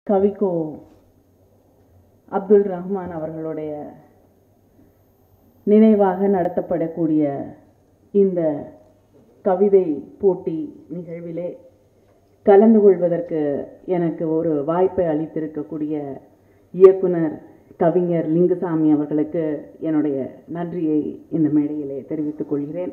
கவிக்கோ அப்துல் ரஹ்மான் அவர்களுடைய நினைவாக நடத்தப்படக்கூடிய இந்த கவிதை போட்டி நிகழ்விலே கலந்து கொள்வதற்கு எனக்கு ஒரு வாய்ப்பை அளித்திருக்கக்கூடிய இயக்குனர் கவிஞர் லிங்குசாமி அவர்களுக்கு என்னுடைய நன்றியை இந்த மேடையிலே தெரிவித்துக் கொள்கிறேன்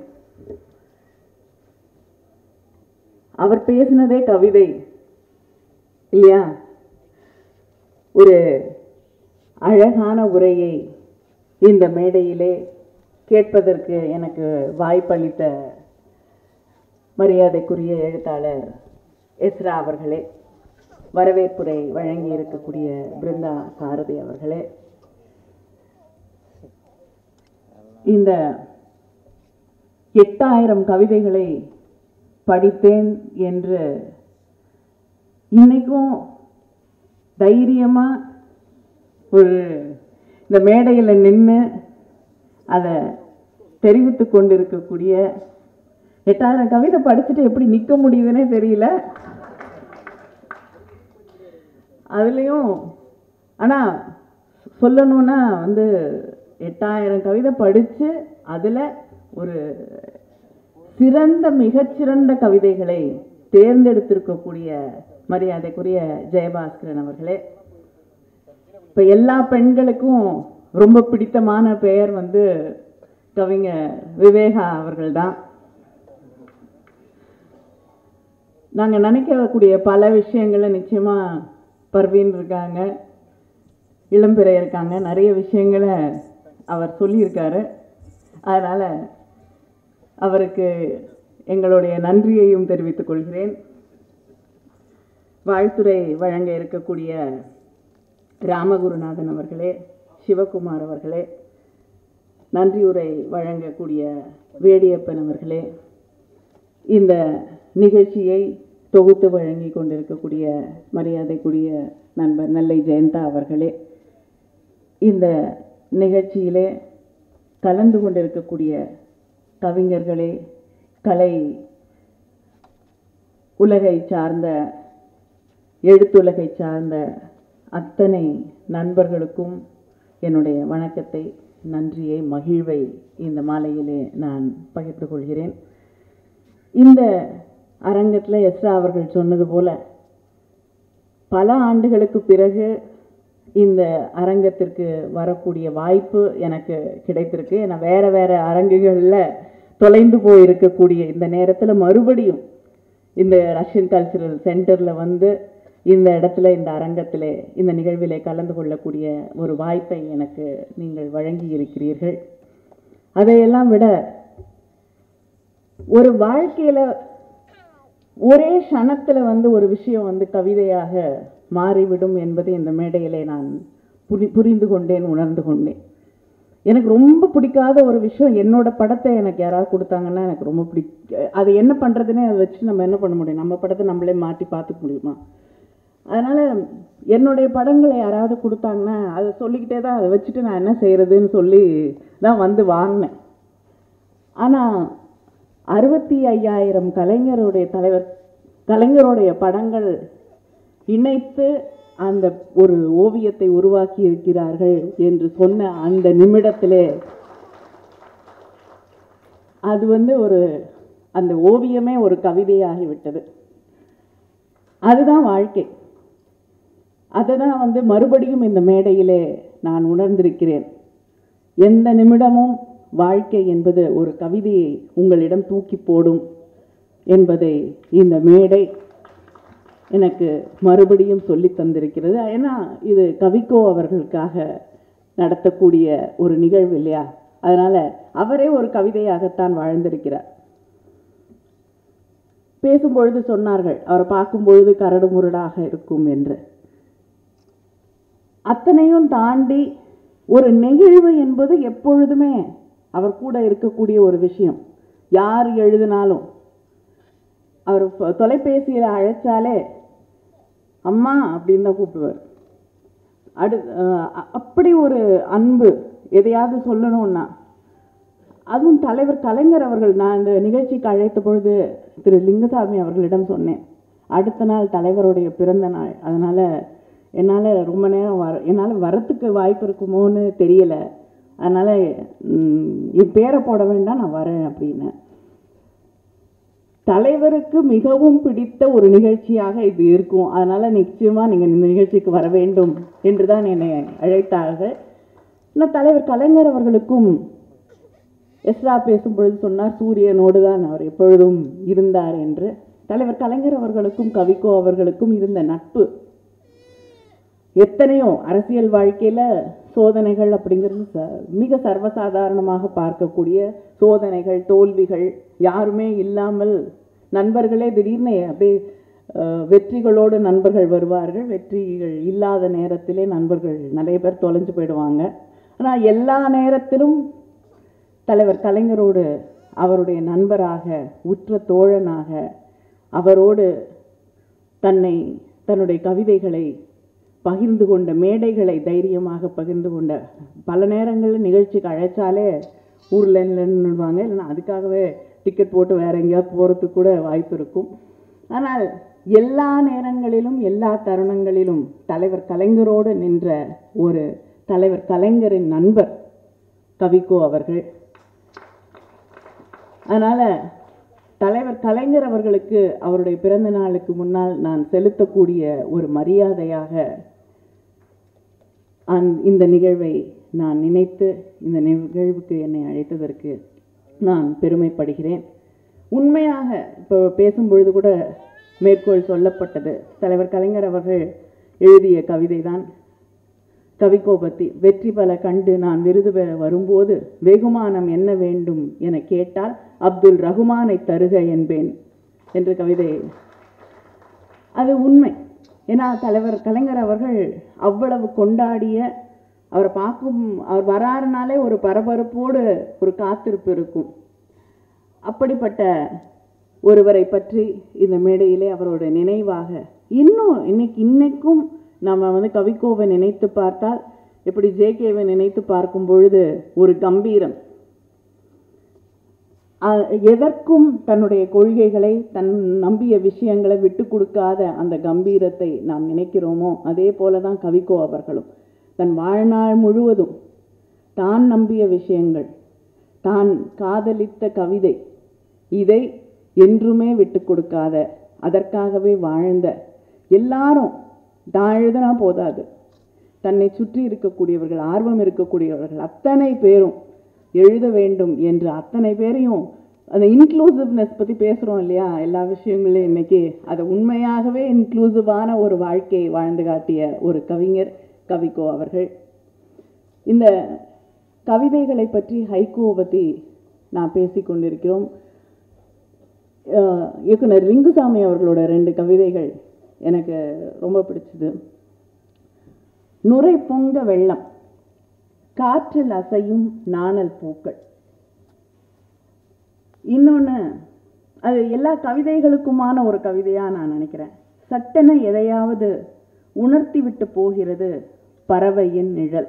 அவர் பேசினதே கவிதை இல்லையா ஒரு அழகான உரையை இந்த மேடையிலே கேட்பதற்கு எனக்கு வாய்ப்பளித்த மரியாதைக்குரிய எழுத்தாளர் எஸ்ரா அவர்களே வரவேற்புரை வழங்கி இருக்கக்கூடிய பிருந்தா சாரதி அவர்களே இந்த எட்டாயிரம் கவிதைகளை படித்தேன் என்று இன்னைக்கும் தைரியமா ஒரு இந்த மேடையில் நின்று அதை தெரிவித்து கொண்டிருக்கக்கூடிய எட்டாயிரம் கவிதை படிச்சுட்டு எப்படி நிற்க முடியுதுன்னே தெரியல அதுலேயும் ஆனால் சொல்லணும்னா வந்து எட்டாயிரம் கவிதை படித்து அதில் ஒரு சிறந்த மிகச்சிறந்த கவிதைகளை தேர்ந்தெடுத்திருக்கக்கூடிய மரியாதைக்குரிய ஜெயபாஸ்கரன் அவர்களே இப்போ எல்லா பெண்களுக்கும் ரொம்ப பிடித்தமான பெயர் வந்து கவிஞர் விவேகா அவர்கள்தான் நாங்கள் நினைக்கக்கூடிய பல விஷயங்களை நிச்சயமாக பர்வீன் இருக்காங்க இளம்பிறை இருக்காங்க நிறைய விஷயங்களை அவர் சொல்லியிருக்காரு அதனால் அவருக்கு எங்களுடைய நன்றியையும் தெரிவித்துக் கொள்கிறேன் வாழ்த்துறை வழங்க இருக்கக்கூடிய ராமகுருநாதன் அவர்களே சிவகுமார் அவர்களே நன்றியுரை வழங்கக்கூடிய வேடியப்பன் அவர்களே இந்த நிகழ்ச்சியை தொகுத்து வழங்கி கொண்டிருக்கக்கூடிய மரியாதைக்குரிய நண்பர் நெல்லை ஜெயந்தா அவர்களே இந்த நிகழ்ச்சியிலே கலந்து கொண்டிருக்கக்கூடிய கவிஞர்களே கலை உலகை சார்ந்த எழுத்துலகை சார்ந்த அத்தனை நண்பர்களுக்கும் என்னுடைய வணக்கத்தை நன்றியை மகிழ்வை இந்த மாலையிலே நான் பகிர்ந்து கொள்கிறேன் இந்த அரங்கத்தில் எஸ்ரா அவர்கள் சொன்னது போல பல ஆண்டுகளுக்கு பிறகு இந்த அரங்கத்திற்கு வரக்கூடிய வாய்ப்பு எனக்கு கிடைத்திருக்கு நான் வேற வேற அரங்குகளில் தொலைந்து போயிருக்கக்கூடிய இந்த நேரத்தில் மறுபடியும் இந்த ரஷ்யன் கல்ச்சுரல் சென்டரில் வந்து இந்த இடத்துல இந்த அரங்கத்திலே இந்த நிகழ்விலே கலந்து கொள்ளக்கூடிய ஒரு வாய்ப்பை எனக்கு நீங்கள் வழங்கி இருக்கிறீர்கள் அதையெல்லாம் விட ஒரு வாழ்க்கையில ஒரே க்ஷணத்துல வந்து ஒரு விஷயம் வந்து கவிதையாக மாறிவிடும் என்பது இந்த மேடையிலே நான் புரி புரிந்து கொண்டேன் உணர்ந்து கொண்டேன் எனக்கு ரொம்ப பிடிக்காத ஒரு விஷயம் என்னோட படத்தை எனக்கு யாராவது கொடுத்தாங்கன்னா எனக்கு ரொம்ப பிடிக்க அது என்ன பண்ணுறதுன்னே அதை வச்சு நம்ம என்ன பண்ண முடியும் நம்ம படத்தை நம்மளே மாற்றி பார்த்துக்க முடியுமா அதனால் என்னுடைய படங்களை யாராவது கொடுத்தாங்கன்னா அதை சொல்லிக்கிட்டே தான் அதை வச்சுட்டு நான் என்ன செய்கிறதுன்னு சொல்லி தான் வந்து வாங்கினேன் ஆனால் அறுபத்தி ஐயாயிரம் கலைஞருடைய தலைவர் கலைஞருடைய படங்கள் இணைத்து அந்த ஒரு ஓவியத்தை உருவாக்கி இருக்கிறார்கள் என்று சொன்ன அந்த நிமிடத்திலே அது வந்து ஒரு அந்த ஓவியமே ஒரு கவிதையாகிவிட்டது அதுதான் வாழ்க்கை அதை தான் வந்து மறுபடியும் இந்த மேடையிலே நான் உணர்ந்திருக்கிறேன் எந்த நிமிடமும் வாழ்க்கை என்பது ஒரு கவிதையை உங்களிடம் தூக்கி போடும் என்பதை இந்த மேடை எனக்கு மறுபடியும் சொல்லி தந்திருக்கிறது ஏன்னா இது கவிக்கோ அவர்களுக்காக நடத்தக்கூடிய ஒரு நிகழ்வு இல்லையா அதனால அவரே ஒரு கவிதையாகத்தான் வாழ்ந்திருக்கிறார் பேசும்பொழுது சொன்னார்கள் அவரை பார்க்கும்பொழுது கரடு முரடாக இருக்கும் என்று அத்தனையும் தாண்டி ஒரு நெகிழ்வு என்பது எப்பொழுதுமே அவர் கூட இருக்கக்கூடிய ஒரு விஷயம் யார் எழுதினாலும் அவர் தொலைபேசியில் அழைச்சாலே அம்மா அப்படின்னு தான் கூப்பிடுவார் அடு அப்படி ஒரு அன்பு எதையாவது சொல்லணும்னா அதுவும் தலைவர் கலைஞர் அவர்கள் நான் இந்த நிகழ்ச்சிக்கு அழைத்த பொழுது திரு லிங்கசாமி அவர்களிடம் சொன்னேன் அடுத்த நாள் தலைவருடைய பிறந்த நாள் அதனால் என்னால் ரொம்ப நேரம் வர என்னால் வரத்துக்கு வாய்ப்பு இருக்குமோன்னு தெரியல அதனால் என் பேரை போட வேண்டாம் நான் வரேன் அப்படின்னு தலைவருக்கு மிகவும் பிடித்த ஒரு நிகழ்ச்சியாக இது இருக்கும் அதனால நிச்சயமா நீங்க இந்த நிகழ்ச்சிக்கு வர வேண்டும் என்று தான் என்னை அழைத்தார்கள் இன்னும் தலைவர் கலைஞர் அவர்களுக்கும் எஸ்ரா பேசும்பொழுது சொன்னார் சூரியனோடு தான் அவர் எப்பொழுதும் இருந்தார் என்று தலைவர் கலைஞர் அவர்களுக்கும் கவிக்கோ அவர்களுக்கும் இருந்த நட்பு எத்தனையோ அரசியல் வாழ்க்கையில சோதனைகள் அப்படிங்கிறது ச- மிக சர்வசாதாரணமாக பார்க்கக்கூடிய சோதனைகள் தோல்விகள் யாருமே இல்லாமல் நண்பர்களே திடீர்னு அப்படியே அஹ், வெற்றிகளோடு நண்பர்கள் வருவார்கள் வெற்றிகள் இல்லாத நேரத்திலே நண்பர்கள் நிறைய பேர் தொலைஞ்சு போயிடுவாங்க ஆனால் எல்லா நேரத்திலும் தலைவர் கலைஞரோடு அவருடைய நண்பராக உற்ற தோழனாக அவரோடு தன்னை தன்னுடைய கவிதைகளை பகிர்ந்து கொண்ட மேடைகளை தைரியமாக பகிர்ந்து கொண்ட பல நேரங்களில் நிகழ்ச்சிக்கு அழைச்சாலே ஊரில் இல்லைன்னுவாங்க இல்லைன்னா அதுக்காகவே டிக்கெட் போட்டு வேற எங்கேயாவது போகிறதுக்கு கூட வாய்ப்பு இருக்கும் ஆனால் எல்லா நேரங்களிலும் எல்லா தருணங்களிலும் தலைவர் கலைஞரோடு நின்ற ஒரு தலைவர் கலைஞரின் நண்பர் கவிக்கோ அவர்கள் அதனால தலைவர் கலைஞர் அவர்களுக்கு அவருடைய பிறந்த நாளுக்கு முன்னால் நான் செலுத்தக்கூடிய ஒரு மரியாதையாக அந்- இந்த நிகழ்வை நான் நினைத்து இந்த நிகழ்வுக்கு என்னை அழைத்ததற்கு நான் பெருமைப்படுகிறேன் உண்மையாக இப்போ பேசும்பொழுது கூட மேற்கோள் சொல்லப்பட்டது தலைவர் கலைஞர் அவர்கள் எழுதிய கவிதை தான் கவிக்கோபத்தி வெற்றி பல கண்டு நான் விருது பெற வரும்போது வெகுமானம் என்ன வேண்டும் என கேட்டால் அப்துல் ரகுமானை தருக என்பேன் என்று கவிதை அது உண்மை ஏன்னா தலைவர் கலைஞர் அவர்கள் அவ்வளவு கொண்டாடிய அவரை பார்க்கும் அவர் வராருனாலே ஒரு பரபரப்போடு ஒரு காத்திருப்பு இருக்கும் அப்படிப்பட்ட ஒருவரை பற்றி இந்த மேடையிலே அவரோட நினைவாக இன்னும் இன்னைக்கு இன்னைக்கும் நம்ம வந்து கவிக்கோவை நினைத்து பார்த்தால் எப்படி ஜேகேவை நினைத்து பார்க்கும் பொழுது ஒரு கம்பீரம் அஹ் எதற்கும் தன்னுடைய கொள்கைகளை தன் நம்பிய விஷயங்களை விட்டு கொடுக்காத அந்த கம்பீரத்தை நாம் நினைக்கிறோமோ அதே போல தான் கவிக்கோ அவர்களும் தன் வாழ்நாள் முழுவதும் தான் நம்பிய விஷயங்கள் தான் காதலித்த கவிதை இதை என்றுமே விட்டு கொடுக்காத அதற்காகவே வாழ்ந்த எல்லாரும் தான் எழுதினா போதாது தன்னை சுற்றி இருக்கக்கூடியவர்கள் ஆர்வம் இருக்கக்கூடியவர்கள் அத்தனை பேரும் எழுத வேண்டும் என்று அத்தனை பேரையும் அந்த இன்க்ளூசிவ்னஸ் பற்றி பேசுகிறோம் இல்லையா எல்லா விஷயங்களையும் இன்னைக்கு அதை உண்மையாகவே இன்க்ளூசிவான ஒரு வாழ்க்கையை வாழ்ந்து காட்டிய ஒரு கவிஞர் கவிக்கோ அவர்கள் இந்த கவிதைகளை பற்றி ஹைகோவை பற்றி நான் பேசிக் கொண்டிருக்கிறோம் அஹ் இயக்குனர் லிங்குசாமி அவர்களோட ரெண்டு கவிதைகள் எனக்கு ரொம்ப பிடிச்சது நுரை பொங்க வெள்ளம் காற்றில் அசையும் நாணல் பூக்கள் இன்னொன்று அது எல்லா கவிதைகளுக்குமான ஒரு கவிதையாக நான் நினைக்கிறேன் சட்டென எதையாவது உணர்த்தி விட்டு போகிறது பறவையின் நிழல்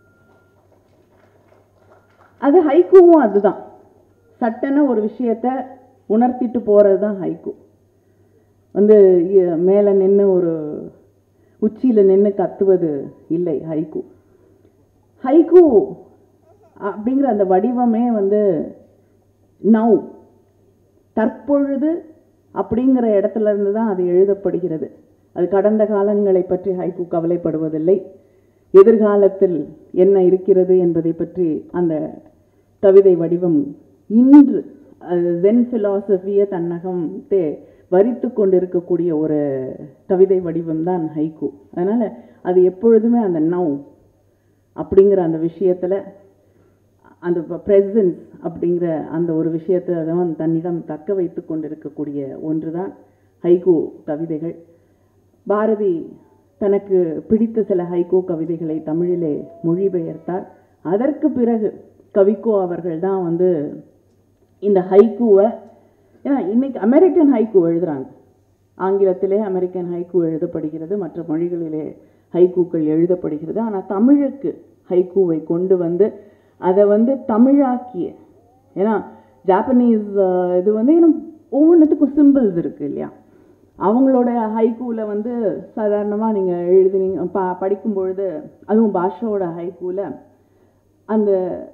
அது ஹைக்கூவும் அதுதான் சட்டென ஒரு விஷயத்த உணர்த்திட்டு போகிறது தான் ஹைக்கூ வந்து இ- மேலே நின்று ஒரு உச்சியில் நின்று கத்துவது இல்லை ஹைக்கூ ஹைக்கூ அப்படிங்கிற அந்த வடிவமே வந்து நவ் தற்பொழுது அப்படிங்கிற இடத்துல இருந்து தான் அது எழுதப்படுகிறது அது கடந்த காலங்களை பற்றி ஹைக்கூ கவலைப்படுவதில்லை எதிர்காலத்தில் என்ன இருக்கிறது என்பதை பற்றி அந்த கவிதை வடிவம் இன்று அது ஜென் ஃபிலாசபியை தன்னகம் தே வரித்து கொண்டிருக்கக்கூடிய ஒரு கவிதை வடிவம் தான் ஹைக்கூ அதனால் அது எப்பொழுதுமே அந்த நவ் அப்படிங்கிற அந்த விஷயத்தில் அந்த ப்ரெசன்ஸ் அப்படிங்கிற அந்த ஒரு விஷயத்தை தான் தன்னிடம் தக்க வைத்து கொண்டிருக்கக்கூடிய ஒன்று தான் ஹைகோ கவிதைகள் பாரதி தனக்கு பிடித்த சில ஹைகோ கவிதைகளை தமிழிலே மொழிபெயர்த்தார் அதற்கு பிறகு கவிக்கோ அவர்கள் தான் வந்து இந்த ஹைக்கூவை ஏன்னா இன்னைக்கு அமெரிக்கன் ஹைக்கூ எழுதுறாங்க ஆங்கிலத்திலே அமெரிக்கன் ஹைக்கூ எழுதப்படுகிறது மற்ற மொழிகளிலே ஹைக்கூக்கள் எழுதப்படுகிறது ஆனால் தமிழுக்கு ஹைக்கூவை கொண்டு வந்து அதை வந்து தமிழாக்கிய ஏன்னா ஜாப்பனீஸ் அஹ், இது வந்து இன்னும் ஒவ்வொன்றுத்துக்கும் சிம்பிள்ஸ் இருக்கு இல்லையா அவங்களோட ஹைக்கூவில் வந்து சாதாரணமாக நீங்கள் எழுதுனீங்க ப படிக்கும் பொழுது அதுவும் பாஷாவோட ஹைக்கூவில் அந்த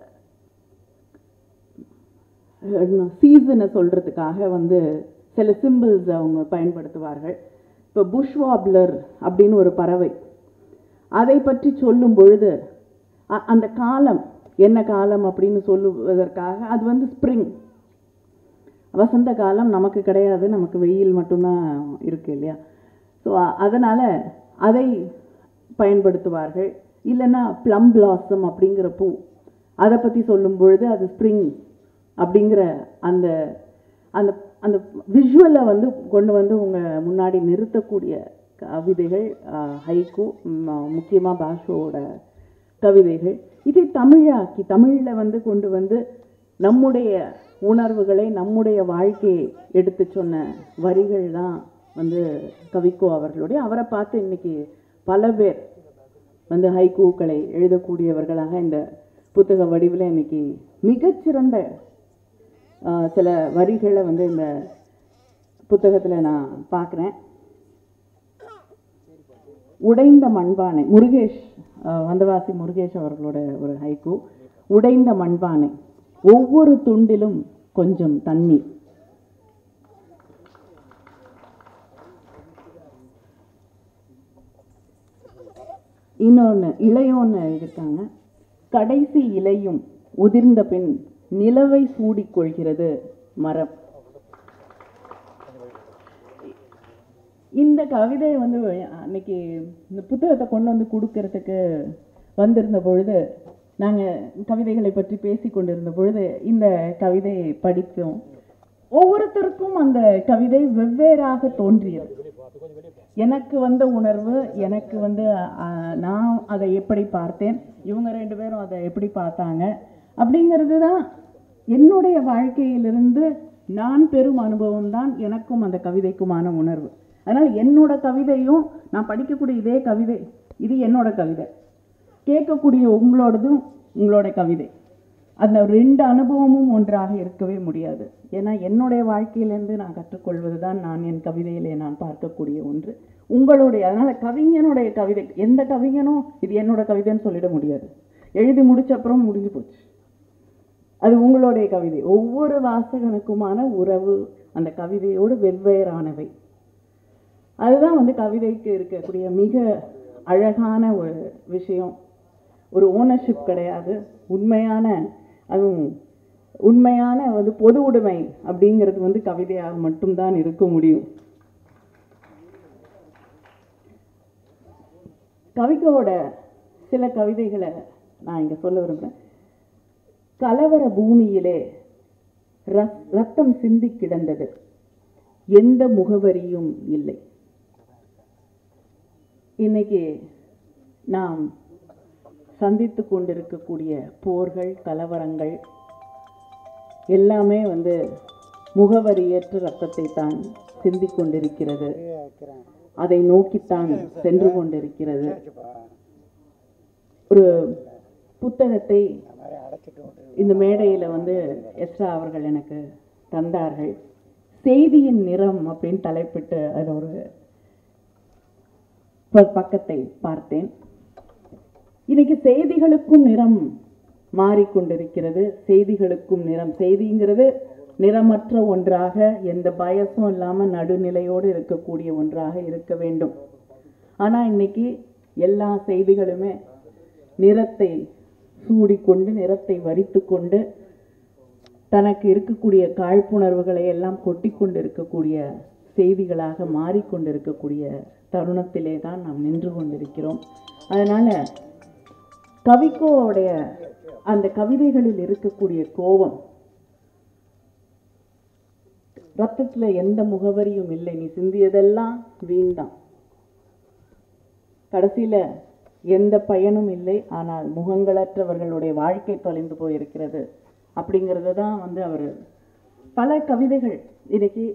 சீசனை சொல்கிறதுக்காக வந்து சில சிம்பிள்ஸ் அவங்க பயன்படுத்துவார்கள் இப்போ புஷ்வாப்லர் அப்படின்னு ஒரு பறவை அதை பற்றி சொல்லும் பொழுது அ- அந்த காலம் என்ன காலம் அப்படின்னு சொல்லுவதற்காக அது வந்து ஸ்ப்ரிங் வசந்த காலம் நமக்கு கிடையாது நமக்கு வெயில் மட்டும்தான் இருக்கு இல்லையா ஸோ அதனால் அதை பயன்படுத்துவார்கள் இல்லைன்னா ப்ளம் பிளாசம் அப்படிங்கிற பூ அதை பற்றி சொல்லும் பொழுது அது ஸ்ப்ரிங் அப்படிங்கிற அந்த அந்த அந்த விஷுவலை வந்து கொண்டு வந்து உங்கள் முன்னாடி நிறுத்தக்கூடிய கவிதைகள் ஹைக்கு முக்கியமாக பாஷோவோட கவிதைகள் இதை தமிழாக்கி தமிழில் வந்து கொண்டு வந்து நம்முடைய உணர்வுகளை நம்முடைய வாழ்க்கையை எடுத்து சொன்ன வரிகள் தான் வந்து கவிக்கோ அவர்களுடைய அவரை பார்த்து இன்னைக்கு பல பேர் வந்து ஹைக்கூக்களை எழுதக்கூடியவர்களாக இந்த புத்தக வடிவில் இன்னைக்கு மிகச்சிறந்த ஆஹ், சில வரிகளை வந்து இந்த புத்தகத்தில் நான் பார்க்குறேன் உடைந்த மண்பானை முருகேஷ் அஹ், வந்தவாசி முருகேஷ் அவர்களோட ஒரு ஹைக்கூ உடைந்த மண்பானை ஒவ்வொரு துண்டிலும் கொஞ்சம் தண்ணீர் இன்னொன்று இளையோன்னு எழுதியிருக்காங்க கடைசி இலையும் உதிர்ந்த பின் நிலவை சூடிக்கொள்கிறது மரம் இந்த கவிதை வந்து அன்னைக்கு இந்த புத்தகத்தை கொண்டு வந்து கொடுக்கறதுக்கு வந்திருந்த பொழுது நாங்கள் கவிதைகளை பற்றி பேசி கொண்டிருந்த பொழுது இந்த கவிதையை படித்தோம் ஒவ்வொருத்தருக்கும் அந்த கவிதை வெவ்வேறாக தோன்றியது எனக்கு வந்த உணர்வு எனக்கு வந்து அஹ், நான் அதை எப்படி பார்த்தேன் இவங்க ரெண்டு பேரும் அதை எப்படி பார்த்தாங்க அப்படிங்கிறது தான் என்னுடைய வாழ்க்கையிலிருந்து நான் பெறும் அனுபவம் தான் எனக்கும் அந்த கவிதைக்குமான உணர்வு அதனால் என்னோட கவிதையும் நான் படிக்கக்கூடிய இதே கவிதை இது என்னோட கவிதை கேட்கக்கூடிய உங்களோடதும் உங்களோட கவிதை அந்த ரெண்டு அனுபவமும் ஒன்றாக இருக்கவே முடியாது ஏன்னா என்னுடைய வாழ்க்கையிலேருந்து நான் கற்றுக்கொள்வது தான் நான் என் கவிதையிலே நான் பார்க்கக்கூடிய ஒன்று உங்களுடைய அதனால கவிஞனுடைய கவிதை எந்த கவிஞனும் இது என்னோட கவிதைன்னு சொல்லிட முடியாது எழுதி முடிச்ச அப்புறம் முடிஞ்சு போச்சு அது உங்களுடைய கவிதை ஒவ்வொரு வாசகனுக்குமான உறவு அந்த கவிதையோடு வெவ்வேறானவை அதுதான் வந்து கவிதைக்கு இருக்கக்கூடிய மிக அழகான ஒரு விஷயம் ஒரு ஓனர்ஷிப் கிடையாது உண்மையான அதுவும் உண்மையான வந்து பொது உடைமை அப்படிங்கிறது வந்து கவிதையாக மட்டும்தான் இருக்க முடியும் கவிக்கோட சில கவிதைகளை நான் இங்க சொல்ல விரும்புகிறேன் கலவர பூமியிலே ரத்- ரத்தம் சிந்தி கிடந்தது எந்த முகவரியும் இல்லை இன்னைக்கு நாம் சந்தித்து கொண்டிருக்கக்கூடிய போர்கள் கலவரங்கள் எல்லாமே வந்து முகவரியற்ற ரத்தத்தை தான் சிந்திக் கொண்டிருக்கிறது அதை நோக்கித்தான் சென்று கொண்டிருக்கிறது ஒரு புத்தகத்தை இந்த மேடையில் வந்து எஸ்ரா அவர்கள் எனக்கு தந்தார்கள் செய்தியின் நிறம் அப்படின்னு தலைப்பிட்டு அது ஒரு ப- பக்கத்தை பார்த்தேன் இன்னைக்கு செய்திகளுக்கும் நிறம் மாறிக்கொண்டிருக்கிறது செய்திகளுக்கும் நிறம் செய்திங்கிறது நிறமற்ற ஒன்றாக எந்த பயசும் இல்லாம நடுநிலையோடு இருக்கக்கூடிய ஒன்றாக இருக்க வேண்டும் ஆனா இன்னைக்கு எல்லா செய்திகளுமே நிறத்தை சூடிக்கொண்டு நிறத்தை வரித்துக்கொண்டு தனக்கு இருக்கக்கூடிய காழ்ப்புணர்வுகளை எல்லாம் கொட்டிக்கொண்டு இருக்கக்கூடிய செய்திகளாக மாறிக்கொண்டிருக்கக்கூடிய தருணத்திலே தான் நாம் நின்று கொண்டிருக்கிறோம் அதனால கவிக்கோவுடைய அந்த கவிதைகளில் இருக்கக்கூடிய கோபம் ரத்தத்துல எந்த முகவரியும் இல்லை நீ சிந்தியதெல்லாம் வீண்தான் கடைசியில எந்த பயனும் இல்லை ஆனால் முகங்களற்றவர்களுடைய வாழ்க்கை தொலைந்து போயிருக்கிறது அப்படிங்கிறது தான் வந்து அவர் பல கவிதைகள் இன்னைக்கு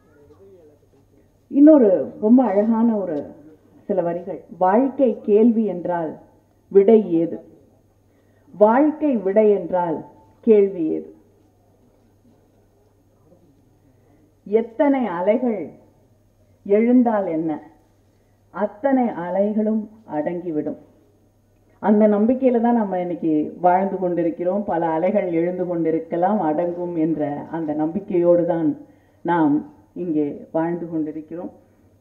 இன்னொரு ரொம்ப அழகான ஒரு சில வரிகள் வாழ்க்கை கேள்வி என்றால் விடை ஏது வாழ்க்கை விடை என்றால் கேள்வி ஏது எத்தனை அலைகள் எழுந்தால் என்ன அத்தனை அலைகளும் அடங்கிவிடும் அந்த நம்பிக்கையில தான் நம்ம இன்னைக்கு வாழ்ந்து கொண்டிருக்கிறோம் பல அலைகள் எழுந்து கொண்டிருக்கலாம் அடங்கும் என்ற அந்த நம்பிக்கையோடு தான் நாம் இங்கே வாழ்ந்து கொண்டிருக்கிறோம்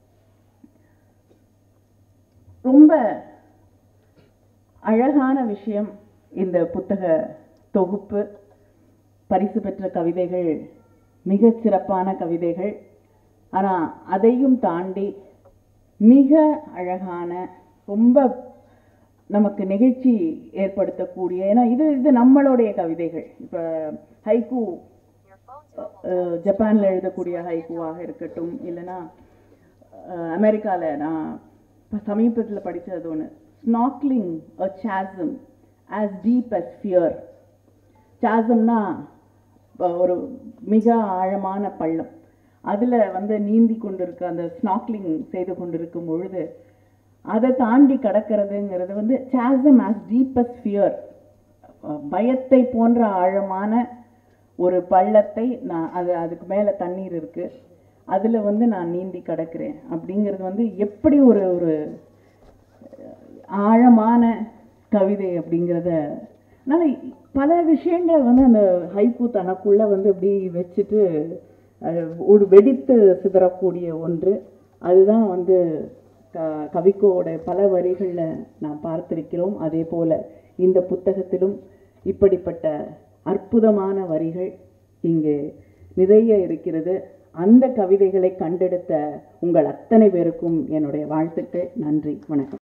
ரொம்ப அழகான விஷயம் இந்த புத்தக தொகுப்பு பரிசு பெற்ற கவிதைகள் மிகச் சிறப்பான கவிதைகள் ஆனால் அதையும் தாண்டி மிக அழகான ரொம்ப நமக்கு நெகிழ்ச்சி ஏற்படுத்தக்கூடிய ஏன்னா இது இது நம்மளுடைய கவிதைகள் இப்போ ஹைக்கூ அஹ், ஜப்பான்ல எழுதக்கூடிய ஹைக்கூவாக இருக்கட்டும் இல்லைன்னா அஹ், அமெரிக்கால நான் இப்ப சமீபத்தில் படிச்சது ஒன்று ஸ்நாக்லிங் அ சாசம் ஆஸ் டீப் as ஃபியர் சாசம்னா ஒரு மிக ஆழமான பள்ளம் அதில் வந்து நீந்தி கொண்டிருக்க அந்த ஸ்நாக்லிங் செய்து கொண்டிருக்கும் பொழுது அதை தாண்டி கடக்கிறதுங்கிறது வந்து சாசம் ஆஸ் டீப்பஸ் ஃபியர் பயத்தை போன்ற ஆழமான ஒரு பள்ளத்தை நான் அது அதுக்கு மேலே தண்ணீர் இருக்கு அதில் வந்து நான் நீந்தி கடக்கிறேன் அப்படிங்கிறது வந்து எப்படி ஒரு ஒரு ஆழமான கவிதை அப்படிங்கிறத அதனால பல விஷயங்கள் வந்து அந்த ஹைக்கூ தனக்குள்ள வந்து இப்படி வச்சுட்டு அஹ், ஒரு வெடித்து சிதறக்கூடிய ஒன்று அதுதான் வந்து க கவிக்கோட பல வரிகளில் நாம் பார்த்திருக்கிறோம் அதே போல இந்த புத்தகத்திலும் இப்படிப்பட்ட அற்புதமான வரிகள் இங்கே நிறைய இருக்கிறது அந்த கவிதைகளை கண்டெடுத்த உங்கள் அத்தனை பேருக்கும் என்னுடைய வாழ்த்துக்கள் நன்றி வணக்கம்